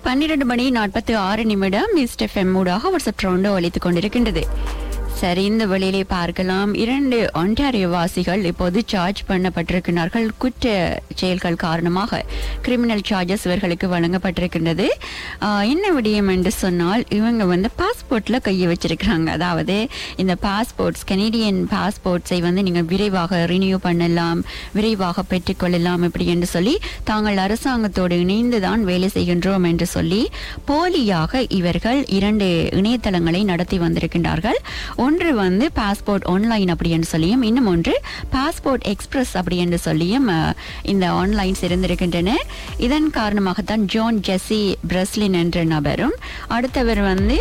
பன்னிரண்டு மணி நாற்பத்தி ஆறு நிமிடம் மிஸ்ட் எஃப்எம் ஊடாக வாட்ஸ்அப் ரவுண்டு ஒழித்துக் கொண்டிருக்கின்றது சரி இந்த வழியிலே பார்க்கலாம் இரண்டு ஒன்டாரியோ வாசிகள் இப்போது சார்ஜ் பண்ணப்பட்டிருக்கிறார்கள் குற்ற செயல்கள் காரணமாக கிரிமினல் சார்ஜஸ் இவர்களுக்கு வழங்கப்பட்டிருக்கின்றது ஆஹ், என்ன விடயம் என்று சொன்னால் இவங்க வந்து பாஸ்போர்ட்ல கையை வச்சிருக்கிறாங்க அதாவது இந்த பாஸ்போர்ட்ஸ் கனேடியன் பாஸ்போர்ட்ஸை வந்து நீங்கள் விரைவாக ரினியூ பண்ணலாம் விரைவாக பெற்றுக்கொள்ளலாம் இப்படி என்று சொல்லி தாங்கள் அரசாங்கத்தோடு இணைந்து தான் வேலை செய்கின்றோம் என்று சொல்லி போலியாக இவர்கள் இரண்டு இணையதளங்களை நடத்தி வந்திருக்கின்றார்கள் ஒன்று வந்து பாஸ்போர்ட் ஆன்லைன் அப்படி என்று சொல்லியும் இன்னும் ஒன்று பாஸ்போர்ட் எக்ஸ்பிரஸ் அப்படி என்று சொல்லியும் அஹ், இந்த ஆன்லைன்ஸ் இருந்திருக்கின்றன இதன் காரணமாகத்தான் ஜோன் ஜெஸ்ஸி பிரஸ்லின் என்ற நபரும் அடுத்தவர் வந்து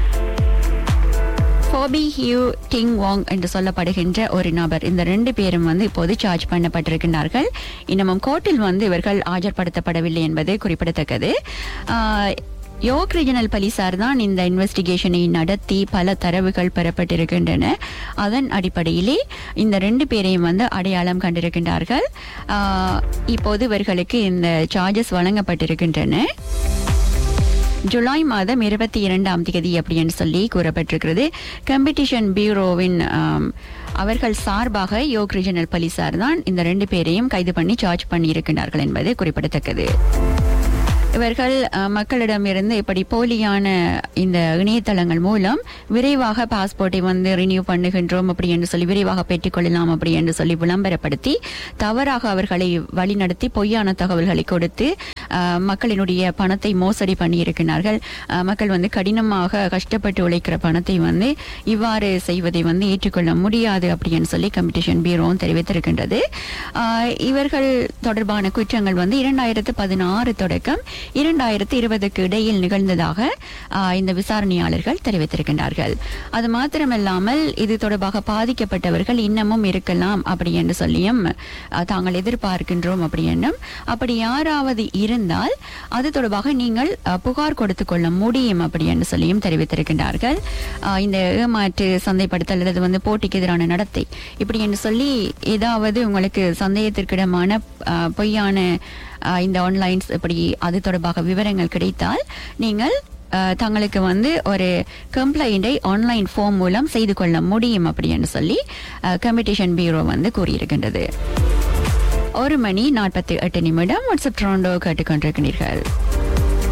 ஃபோபி ஹியூ டிங் வாங் என்று சொல்லப்படுகின்ற ஒரு நபர் இந்த ரெண்டு பேரும் வந்து இப்போது சார்ஜ் பண்ணப்பட்டிருக்கின்றார்கள் இன்னமும் கோர்ட்டில் வந்து இவர்கள் ஆஜர்படுத்தப்படவில்லை என்பது குறிப்பிடத்தக்கது ஆஹ், யோக் ரீஜனல் போலீசார் தான் இந்த இன்வெஸ்டிகேஷனை நடத்தி பல தரவுகள் பெறப்பட்டிருக்கின்றன அதன் அடிப்படையிலே இந்த ரெண்டு பேரையும் வந்து அடையாளம் கண்டிருக்கின்றார்கள் ஆஹ், இப்போது இவர்களுக்கு இந்த சார்ஜஸ் வழங்கப்பட்டிருக்கின்றன ஜூலை மாதம் இருபத்தி இரண்டாம் தேதி அப்படின்னு சொல்லி கூறப்பட்டிருக்கிறது காம்படிஷன் பியூரோவின் ஆம், அவர்கள் சார்பாக யோக் ரீஜனல் போலீசார் தான் இந்த ரெண்டு பேரையும் கைது பண்ணி சார்ஜ் பண்ணி இருக்கின்றார்கள் என்பது குறிப்பிடத்தக்கது இவர்கள் அஹ், மக்களிடமிருந்து இப்படி போலியான இந்த இணையதளங்கள் மூலம் விரைவாக பாஸ்போர்ட்டை வந்து ரினியூ பண்ணுகின்றோம் அப்படி என்று சொல்லி விரைவாக பெற்றுக்கொள்ளலாம் அப்படி என்று சொல்லி விளம்பரப்படுத்தி தவறாக அவர்களை வழிநடத்தி பொய்யான தகவல்களை கொடுத்து அஹ், மக்களினுடைய பணத்தை மோசடி பண்ணியிருக்கிறார்கள் அஹ், மக்கள் வந்து கடினமாக கஷ்டப்பட்டு உழைக்கிற பணத்தை வந்து இவ்வாறு செய்வதை வந்து ஏற்றுக்கொள்ள முடியாது அப்படின்னு சொல்லி கம்பெடிஷன் பியூரோவும் தெரிவித்திருக்கின்றது அஹ், இவர்கள் தொடர்பான குற்றங்கள் வந்து இரண்டாயிரத்து பதினாறு தொடக்கம் இரண்டாயிரத்து இருபதுக்கு இடையில் நிகழ்ந்ததாக ஆஹ், இந்த விசாரணையாளர்கள் தெரிவித்திருக்கின்றார்கள் அது மாத்திரமல்லாமல் இது தொடர்பாக பாதிக்கப்பட்டவர்கள் இன்னமும் இருக்கலாம் அப்படி என்று சொல்லியும் ஆஹ், தாங்கள் எதிர்பார்க்கின்றோம் அப்படி என்னும் அப்படி யாராவது இருந்தால் அது தொடர்பாக நீங்கள் ஆஹ், புகார் கொடுத்துக் கொள்ள முடியும் அப்படி என்று சொல்லியும் தெரிவித்திருக்கின்றார்கள் ஆஹ், இந்த ஏமாற்று சந்தைப்படுத்தல் அல்லது வந்து போட்டிக்கு எதிரான நடத்தை இப்படி என்று சொல்லி ஏதாவது உங்களுக்கு சந்தேகத்திற்கிடமான ஆஹ், பொய்யான ஆஹ், இந்த ஆன்லைன்ஸ் இப்படி அது தொடர்பாக விவரங்கள் கிடைத்தால் நீங்கள் ஆஹ், தங்களுக்கு வந்து ஒரு கம்ப்ளைண்டை ஆன்லைன் ஃபார்ம் மூலம் செய்து கொள்ள முடியும் அப்படின்னு சொல்லி கம்பெடிஷன் பியூரோ வந்து கூறியிருக்கின்றது ஒரு மணி நாற்பத்தி எட்டு நிமிடம் வாட்ஸ்அப் ட்ரோண்டோ கேட்டுக்கொண்டிருக்கிறீர்கள்